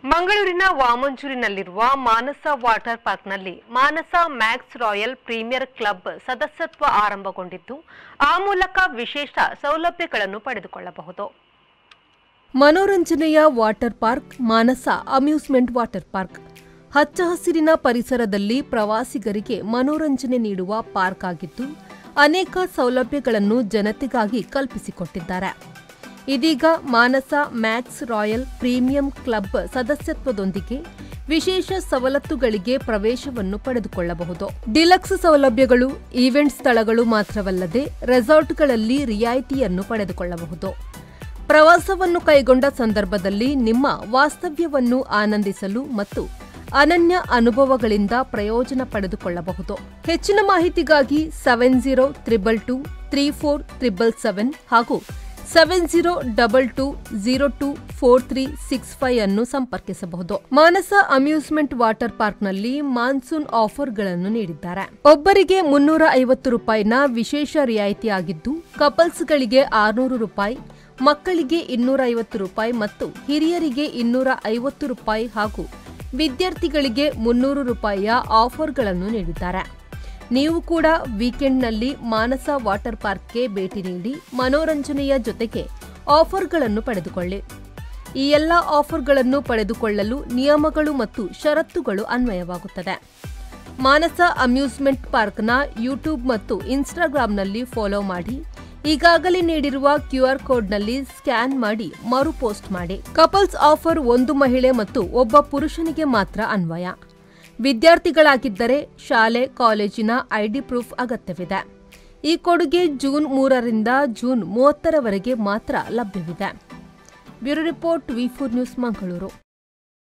ಮಂಗಳೂರಿನ ವಾಮಂಜೂರಿನಲ್ಲಿರುವ ಮಾನಸ ವಾಟರ್ ಪಾರ್ಕ್ನಲ್ಲಿ Manasa max royal premier club ಸದಸ್ಯತ್ವ ಆರಂಭಗೊಂಡಿದ್ದು ಆ ಮೂಲಕ ವಿಶೇಷ ಸೌಲಭ್ಯಗಳನ್ನು ಪಡೆದುಕೊಳ್ಳಬಹುದು ಮನೋರಂಜನೆಯ water park Manasa amusement water park ಹಚ್ಚ ಹಸಿರಿನ ಪರಿಸರದಲ್ಲಿ ಪ್ರವಾಸಿಗರಿಗೆ ಮನೋರಂಜನೆ ನೀಡುವ ಪಾರ್ಕ್ ಆಗಿದ್ದು ಅನೇಕ ಸೌಲಭ್ಯಗಳನ್ನು ಜನತೆಗಾಗಿ ಕಲ್ಪಿಸಿಕೊಟ್ಟಿದ್ದಾರೆ ಇದೀಗ Manasa max royal premium club ಸದಸ್ಯತ್ವದೊಂದಿಗೆ ವಿಶೇಷ ಸವಲತ್ತುಗಳಿಗೆ ಪ್ರವೇಶವನ್ನು ಪಡೆದುಕೊಳ್ಳಬಹುದು ಡಿಲಕ್ಸ್ ಸೌಲಭ್ಯಗಳು ಈವೆಂಟ್ ಸ್ಥಳಗಳು ಮಾತ್ರವಲ್ಲದೆ ರೆಸಾರ್ಟ್ಗಳಲ್ಲಿ ರಿಯಾಯಿತಿಯನ್ನು ಪಡೆದುಕೊಳ್ಳಬಹುದು ಪ್ರವಾಸವನ್ನು ಕೈಗೊಂಡ ಸಂದರ್ಭದಲ್ಲಿ ನಿಮ್ಮ ವಾಸ್ತವ್ಯವನ್ನು ಆನಂದಿಸಲು ಮತ್ತು ಅನನ್ಯ ಅನುಭವಗಳಿಂದ ಪ್ರಯೋಜನ ಪಡೆದುಕೊಳ್ಳಬಹುದು ಹೆಚ್ಚಿನ ಮಾಹಿತಿಗಾಗಿ seven zero triple two three four triple seven ಹಾಗೂ seven zero double two zero two four three six five ಅನ್ನು ಸಂಪರ್ಕಿಸಬಹುದು ಮಾನಸ ಅಮ್ಯೂಸ್ಮೆಂಟ್ ವಾಟರ್ ಪಾರ್ಕ್ನಲ್ಲಿ ಮಾನ್ಸೂನ್ ಆಫರ್ಗಳನ್ನು ನೀಡಿದ್ದಾರೆ ಒಬ್ಬರಿಗೆ ಮುನ್ನೂರ ಐವತ್ತು ರೂಪಾಯಿನ ವಿಶೇಷ ರಿಯಾಯಿತಿ ಆಗಿದ್ದು ಕಪಲ್ಸ್ಗಳಿಗೆ ಆರುನೂರು ರೂಪಾಯಿ ಮಕ್ಕಳಿಗೆ ಇನ್ನೂರ ಐವತ್ತು ರೂಪಾಯಿ ಮತ್ತು ಹಿರಿಯರಿಗೆ ಇನ್ನೂರ ಐವತ್ತು ರೂಪಾಯಿ ಹಾಗೂ ವಿದ್ಯಾರ್ಥಿಗಳಿಗೆ ಮುನ್ನೂರು ರೂಪಾಯಿಯ ಆಫರ್ಗಳನ್ನು ನೀಡಿದ್ದಾರೆ ನೀವು ಕೂಡ ವೀಕೆಂಡ್ನಲ್ಲಿ ಮಾನಸ ವಾಟರ್ ಪಾರ್ಕ್ಗೆ ಭೇಟಿ ನೀಡಿ ಮನೋರಂಜನೆಯ ಜೊತೆಗೆ ಆಫರ್ಗಳನ್ನು ಪಡೆದುಕೊಳ್ಳಿ ಈ ಎಲ್ಲ ಆಫರ್ಗಳನ್ನು ಪಡೆದುಕೊಳ್ಳಲು ನಿಯಮಗಳು ಮತ್ತು ಷರತ್ತುಗಳು ಅನ್ವಯವಾಗುತ್ತದೆ ಮಾನಸ ಅಮ್ಯೂಸ್ಮೆಂಟ್ ಪಾರ್ಕ್ನ ಯೂಟ್ಯೂಬ್ ಮತ್ತು ಇನ್ಸ್ಟಾಗ್ರಾಂನಲ್ಲಿ ಫಾಲೋ ಮಾಡಿ ಈಗಾಗಲೇ ನೀಡಿರುವ ಕ್ಯೂಆರ್ ಕೋಡ್ನಲ್ಲಿ ಸ್ಕ್ಯಾನ್ ಮಾಡಿ ಮರು ಪೋಸ್ಟ್ ಮಾಡಿ ಕಪಲ್ಸ್ ಆಫರ್ ಒಂದು ಮಹಿಳೆ ಮತ್ತು ಒಬ್ಬ ಪುರುಷನಿಗೆ ಮಾತ್ರ ಅನ್ವಯ ವಿದ್ಯಾರ್ಥಿಗಳಾಗಿದ್ದರೆ ಶಾಲೆ ಕಾಲೇಜಿನ ಐಡಿ ಪ್ರೂಫ್ ಅಗತ್ಯವಿದೆ ಈ ಕೊಡುಗೆ ಜೂನ್ ಮೂರರಿಂದ ಜೂನ್ ಮೂವತ್ತರವರೆಗೆ ಮಾತ್ರ ಲಭ್ಯವಿದೆ bureau report V four news Mangaluru